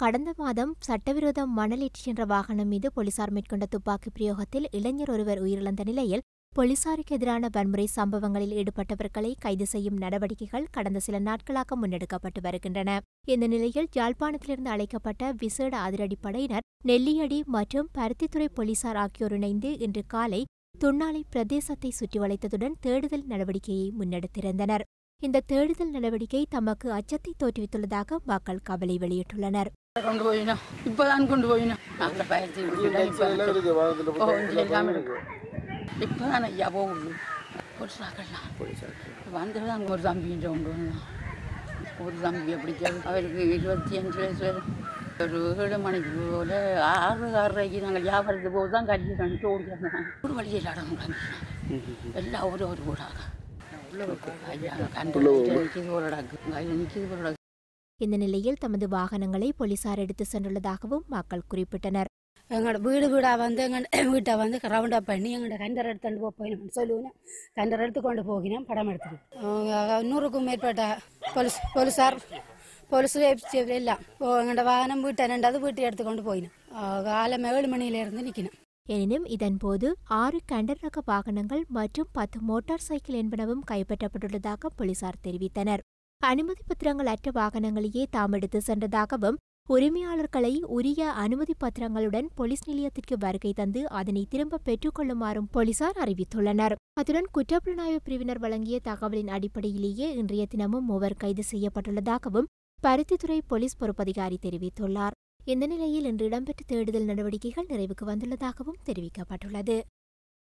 கடந்த மாதம் சட்டவிரோத மணலேற்றி சென்ற வாகனம் மீது போலீசார் மேற்கொண்ட துப்பாக்கி பிரயோகத்தில் இளைஞர் ஒருவர் உயிரிழந்த நிலையில் போலீசாருக்கு எதிரான வன்முறை சம்பவங்களில் ஈடுபட்டவர்களை கைது செய்யும் நடவடிக்கைகள் கடந்த சில நாட்களாக முன்னெடுக்கப்பட்டு வருகின்றன இந்த நிலையில் யாழ்ப்பாணத்திலிருந்து அழைக்கப்பட்ட விசேட அதிரடிப்படையினர் நெல்லியடி மற்றும் பருத்தித்துறை போலீசார் ஆகியோர் இணைந்து இன்று காலை துண்ணாலை பிரதேசத்தை சுற்றி வளைத்ததுடன் தேடுதல் நடவடிக்கையை முன்னெடுத்திருந்தனர் இந்த தேடுதல் நடவடிக்கை தமக்கு அச்சத்தை தோற்றுவித்துள்ளதாக மக்கள் கவலை வெளியிட்டுள்ளனர் கொண்டு போயினா இப்போதான் கொண்டு போயினா நாங்கள் பயத்தை ஓ இங்கே எல்லாம் இருக்கு இப்போதான் ஐயா போகுது பொலிசாக்கெல்லாம் வந்ததான் ஒரு தம்பின்ற கொண்டு வந்தான் ஒரு தம்பியை பிடிச்சது அவருக்கு இருபத்தி அஞ்சு வயசு வரும். ஒரு ஏழு மணிக்கு போல ஆறு ஆறரைக்கு நாங்கள் வியாபாரத்துக்கு போது தான் கல்வி கண்டு ஓடிச்சாங்க ஒரு வழியில் இடம் முடியாது எல்லாம் ஒரு ஒரு கூடாக ஐயா கண்டு நிற்கிது ஒரு இடக்கு கையில் நிற்கிது ஒரு இடக்கு இந்த நிலையில் தமது வாகனங்களை போலீசார் எடுத்து சென்றுள்ளதாகவும் மக்கள் குறிப்பிட்டனர் எங்களோட வீடு வீடாக வந்து எங்கள் வீட்டை வந்து ரவுண்டாக பண்ணி எங்களோட கண்டர் எடுத்துட்டு போய் போயினோம் சொல்லுவேன் கண்டர் எடுத்து கொண்டு போகினோம் படம் எடுத்துட்டு நூறுக்கும் மேற்பட்ட போலீஸ் போலீஸார் போலீஸ் எல்லாம் ஓ எங்களோட வாகனம் வீட்டை ரெண்டாவது வீட்டை எடுத்து கொண்டு போயினோம் காலம் ஏழு மணியிலேருந்து நிற்கணும் எனினும் இதன்போது ஆறு கண்டர் ரக வாகனங்கள் மற்றும் பத்து மோட்டார் சைக்கிள் என்பனவும் கைப்பற்றப்பட்டுள்ளதாக போலீசார் தெரிவித்தனர் அனுமதி பத்திரங்கள் அற்ற வாகனங்களையே தாம் எடுத்து சென்றதாகவும் உரிமையாளர்களை உரிய அனுமதி பத்திரங்களுடன் போலீஸ் நிலையத்திற்கு வருகை தந்து அதனை திரும்ப பெற்றுக்கொள்ளுமாறும் போலீசார் அறிவித்துள்ளனர் அத்துடன் குற்றப்புலனாய்வு பிரிவினர் வழங்கிய தகவலின் அடிப்படையிலேயே இன்றைய தினமும் மூவர் கைது செய்யப்பட்டுள்ளதாகவும் பருத்தித்துறை போலீஸ் பொறுப்பதிகாரி தெரிவித்துள்ளார் இந்த நிலையில் இன்று இடம்பெற்ற தேடுதல் நடவடிக்கைகள் நிறைவுக்கு வந்துள்ளதாகவும் தெரிவிக்கப்பட்டுள்ளது